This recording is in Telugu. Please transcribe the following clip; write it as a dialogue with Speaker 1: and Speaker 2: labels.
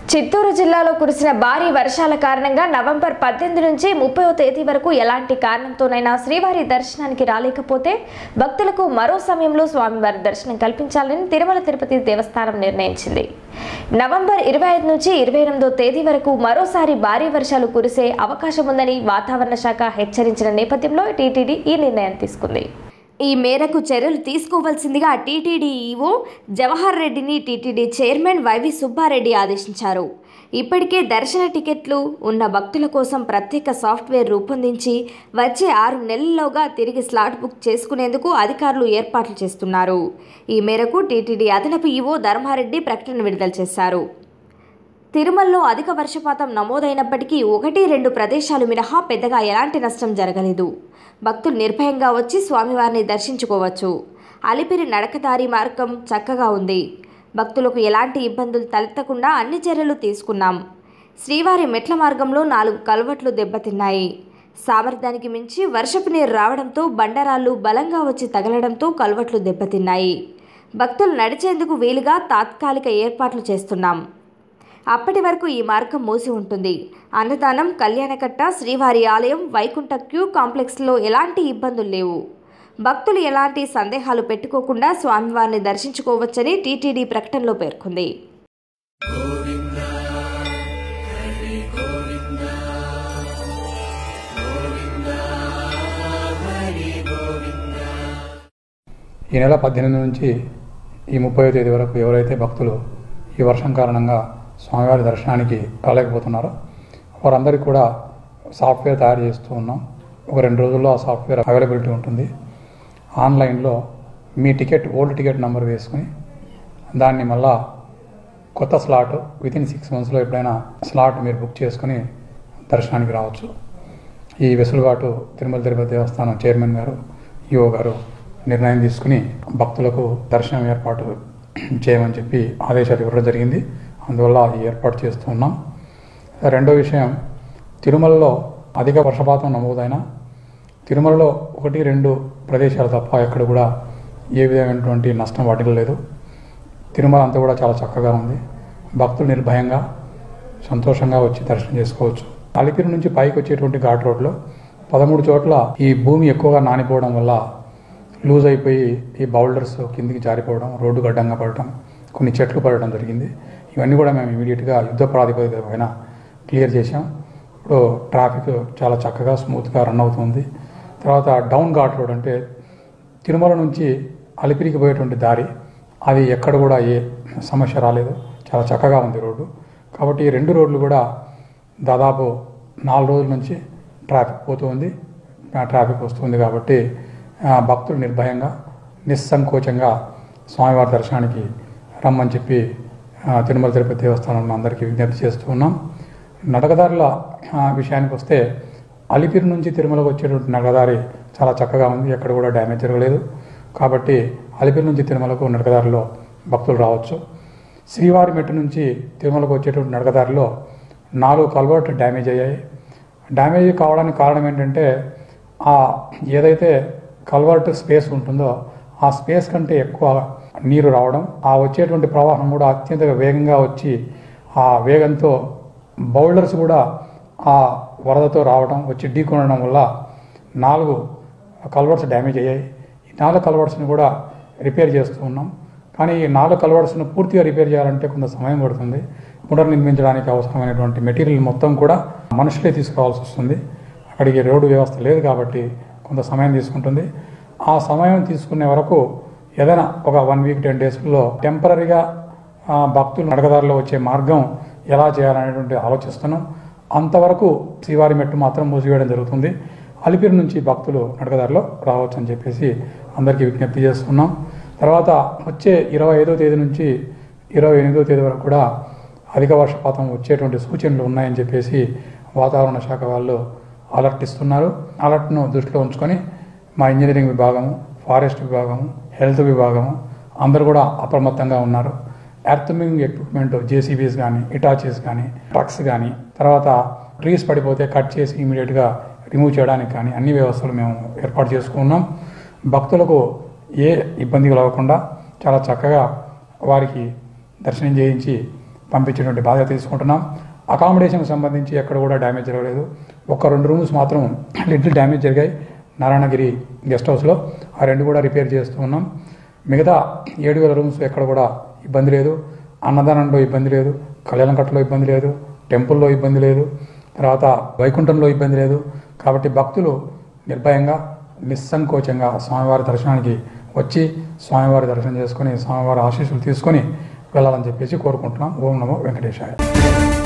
Speaker 1: చిత్తూరు జిల్లాలో కురిసిన భారీ వర్షాల కారణంగా నవంబర్ పద్దెనిమిది నుంచి ముప్పైవ తేదీ వరకు ఎలాంటి కారణంతోనైనా శ్రీవారి దర్శనానికి రాలేకపోతే భక్తులకు మరో సమయంలో స్వామివారి దర్శనం కల్పించాలని తిరుమల తిరుపతి దేవస్థానం నిర్ణయించింది నవంబర్ ఇరవై ఐదు నుంచి ఇరవై ఎనిమిదో తేదీ వరకు మరోసారి భారీ వర్షాలు కురిసే అవకాశం ఉందని వాతావరణ శాఖ హెచ్చరించిన నేపథ్యంలో టీటీడీ ఈ నిర్ణయం తీసుకుంది ఈ మేరకు చర్యలు తీసుకోవాల్సిందిగా టీటీడీ ఈవో జవహర్ రెడ్డిని టీటీడీ చైర్మన్ వైవి సుబ్బారెడ్డి ఆదేశించారు ఇప్పటికే దర్శన టికెట్లు ఉన్న భక్తుల కోసం ప్రత్యేక సాఫ్ట్వేర్ రూపొందించి వచ్చే ఆరు నెలల్లోగా తిరిగి స్లాట్ బుక్ చేసుకునేందుకు అధికారులు ఏర్పాట్లు చేస్తున్నారు ఈ మేరకు టీటీడీ అదనపు ఈవో ధర్మారెడ్డి ప్రకటన విడుదల చేశారు తిరుమలలో అధిక వర్షపాతం నమోదైనప్పటికీ ఒకటి రెండు ప్రదేశాలు మినహా పెద్దగా ఎలాంటి నష్టం జరగలేదు భక్తులు నిర్భయంగా వచ్చి స్వామివారిని దర్శించుకోవచ్చు అలిపిరి నడకదారి మార్గం చక్కగా ఉంది భక్తులకు ఎలాంటి ఇబ్బందులు తలెత్తకుండా అన్ని చర్యలు తీసుకున్నాం శ్రీవారి మెట్ల మార్గంలో నాలుగు కల్వట్లు దెబ్బతిన్నాయి సామర్థ్యానికి మించి వర్షపు నీరు రావడంతో బండరాళ్ళు బలంగా వచ్చి తగలడంతో కల్వట్లు దెబ్బతిన్నాయి భక్తులు నడిచేందుకు వీలుగా తాత్కాలిక ఏర్పాట్లు చేస్తున్నాం అప్పటి వరకు ఈ మార్గం మూసి ఉంటుంది అన్నదానం కళ్యాణకట్ట శ్రీవారి ఆలయం వైకుంఠ క్యూ కాంప్లెక్స్లో ఎలాంటి ఇబ్బందులు లేవు భక్తులు ఎలాంటి సందేహాలు పెట్టుకోకుండా స్వామివారిని దర్శించుకోవచ్చని టీటీడీ ప్రకటనలో పేర్కొంది
Speaker 2: ఈ నెల పద్దెనిమిది నుంచి ఈ ముప్పై తేదీ వరకు ఎవరైతే భక్తులు ఈ వర్షం కారణంగా స్వామివారి దర్శనానికి రాలేకపోతున్నారో వారందరికీ కూడా సాఫ్ట్వేర్ తయారు చేస్తూ ఉన్నాం ఒక రెండు రోజుల్లో ఆ సాఫ్ట్వేర్ అవైలబిలిటీ ఉంటుంది ఆన్లైన్లో మీ టికెట్ ఓల్డ్ టికెట్ నెంబర్ వేసుకుని దాన్ని మళ్ళా కొత్త స్లాట్ విత్ ఇన్ సిక్స్ మంత్స్లో ఎప్పుడైనా స్లాట్ మీరు బుక్ చేసుకుని దర్శనానికి రావచ్చు ఈ వెసులుబాటు తిరుమల తిరుపతి దేవస్థానం చైర్మన్ గారు ఈఓ గారు నిర్ణయం తీసుకుని భక్తులకు దర్శనం ఏర్పాటు చేయమని చెప్పి ఆదేశాలు ఇవ్వడం జరిగింది అందువల్ల ఈ ఏర్పాటు చేస్తూ ఉన్నాం రెండో విషయం తిరుమలలో అధిక వర్షపాతం నమోదైన తిరుమలలో ఒకటి రెండు ప్రదేశాలు తప్ప ఎక్కడ కూడా ఏ విధమైనటువంటి నష్టం వాటిల్లలేదు తిరుమల అంతా కూడా చాలా చక్కగా ఉంది భక్తులు నిర్భయంగా సంతోషంగా వచ్చి దర్శనం చేసుకోవచ్చు అలిపిరి నుంచి పైకి వచ్చేటువంటి ఘాట్ రోడ్లో పదమూడు చోట్ల ఈ భూమి ఎక్కువగా నానిపోవడం వల్ల లూజ్ అయిపోయి ఈ బౌల్డర్స్ కిందికి జారిపోవడం రోడ్డు గడ్డంగా పడటం కొన్ని చెట్లు పడటం జరిగింది ఇవన్నీ కూడా మేము ఇమీడియట్గా యుద్ధ ప్రాతిపదిక పైన క్లియర్ చేసాం ఇప్పుడు ట్రాఫిక్ చాలా చక్కగా స్మూత్గా రన్ అవుతుంది తర్వాత డౌన్ ఘాట్ రోడ్ అంటే తిరుమల నుంచి అలిపిరికి పోయేటువంటి దారి అది ఎక్కడ కూడా ఏ సమస్య రాలేదు చాలా చక్కగా ఉంది రోడ్డు కాబట్టి ఈ రెండు రోడ్లు కూడా దాదాపు నాలుగు రోజుల నుంచి ట్రాఫిక్ పోతుంది ఆ ట్రాఫిక్ వస్తుంది కాబట్టి ఆ, భక్తులు నిర్భయంగా నిస్సంకోచంగా స్వామివారి దర్శనానికి రమ్మని చెప్పి ఆ, తిరుమల తిరుపతి దేవస్థానంలో అందరికీ విజ్ఞప్తి చేస్తూ ఉన్నాం నడకదారుల ఆ, విషయానికి వస్తే అలిపిరి నుంచి తిరుమలకు వచ్చేటువంటి నడకదారి చాలా చక్కగా ఉంది ఎక్కడ కూడా డ్యామేజ్ జరగలేదు కాబట్టి అలిపిరి నుంచి తిరుమలకు నడకదారిలో భక్తులు రావచ్చు శ్రీవారి మెట్టు నుంచి తిరుమలకు వచ్చేటువంటి నడకదారిలో నాలుగు కల్వర్ట్ డ్యామేజ్ అయ్యాయి డ్యామేజ్ కావడానికి కారణం ఏంటంటే ఆ ఏదైతే కల్వర్ట్ స్పేస్ ఉంటుందో ఆ స్పేస్ కంటే ఎక్కువ నీరు రావడం ఆ వచ్చేటువంటి ప్రవాహం కూడా అత్యంత వేగంగా వచ్చి ఆ వేగంతో బౌల్డర్స్ కూడా ఆ వరదతో రావడం వచ్చి ఢీకొనడం వల్ల నాలుగు కల్వర్ట్స్ డ్యామేజ్ అయ్యాయి ఈ నాలుగు కల్వర్ట్స్ని కూడా రిపేర్ చేస్తూ ఉన్నాం కానీ ఈ నాలుగు కల్వర్ట్స్ను పూర్తిగా రిపేర్ చేయాలంటే కొంత సమయం పడుతుంది పునర్నిర్మించడానికి అవసరమైనటువంటి మెటీరియల్ మొత్తం కూడా మనుషులే తీసుకురావాల్సి వస్తుంది అక్కడికి రోడ్డు వ్యవస్థ లేదు కాబట్టి కొంత సమయం తీసుకుంటుంది ఆ సమయం తీసుకునే వరకు ఏదైనా ఒక వన్ వీక్ టెన్ డేస్లో టెంపరీగా భక్తులు నడకదారిలో వచ్చే మార్గం ఎలా చేయాలనేటువంటి ఆలోచిస్తున్నాం అంతవరకు శ్రీవారి మెట్టు మాత్రం మూసివేయడం జరుగుతుంది అలిపిరి నుంచి భక్తులు నడకదారిలో రావచ్చు అని చెప్పేసి అందరికీ విజ్ఞప్తి చేస్తున్నాం తర్వాత వచ్చే ఇరవై ఐదో తేదీ నుంచి ఇరవై ఎనిమిదో తేదీ వరకు కూడా అధిక వర్షపాతం వచ్చేటువంటి సూచనలు ఉన్నాయని చెప్పేసి వాతావరణ శాఖ వాళ్ళు అలర్ట్ ఇస్తున్నారు అలర్ట్ను దృష్టిలో ఉంచుకొని మా ఇంజనీరింగ్ విభాగము ఫారెస్ట్ విభాగము హెల్త్ విభాగము అందరూ కూడా అప్రమత్తంగా ఉన్నారు ఎర్త్మింగ్ ఎక్విప్మెంట్ జేసీబీస్ కానీ ఇటాచీస్ కానీ ట్రక్స్ కానీ తర్వాత ట్రీస్ పడిపోతే కట్ చేసి ఇమీడియట్గా రిమూవ్ చేయడానికి కానీ అన్ని వ్యవస్థలు మేము ఏర్పాటు చేసుకున్నాం భక్తులకు ఏ ఇబ్బంది కలగకుండా చాలా చక్కగా వారికి దర్శనం చేయించి పంపించేటువంటి బాధ్యత తీసుకుంటున్నాం అకామిడేషన్కి సంబంధించి ఎక్కడ కూడా డ్యామేజ్ జరగలేదు ఒక రెండు రూమ్స్ మాత్రం లిటిల్ డ్యామేజ్ జరిగాయి నారాయణగిరి గెస్ట్ హౌస్లో ఆ రెండు కూడా రిపేర్ చేస్తూ ఉన్నాం మిగతా ఏడు వేల రూమ్స్ ఎక్కడ కూడా ఇబ్బంది లేదు అన్నదానంలో ఇబ్బంది లేదు కళ్యాణకట్టలో ఇబ్బంది లేదు టెంపుల్లో ఇబ్బంది లేదు తర్వాత వైకుంఠంలో ఇబ్బంది లేదు కాబట్టి భక్తులు నిర్భయంగా నిస్సంకోచంగా స్వామివారి దర్శనానికి వచ్చి స్వామివారి దర్శనం చేసుకొని స్వామివారి ఆశీస్సులు తీసుకొని వెళ్ళాలని చెప్పేసి కోరుకుంటున్నాం ఓం నమో వెంకటేశాయ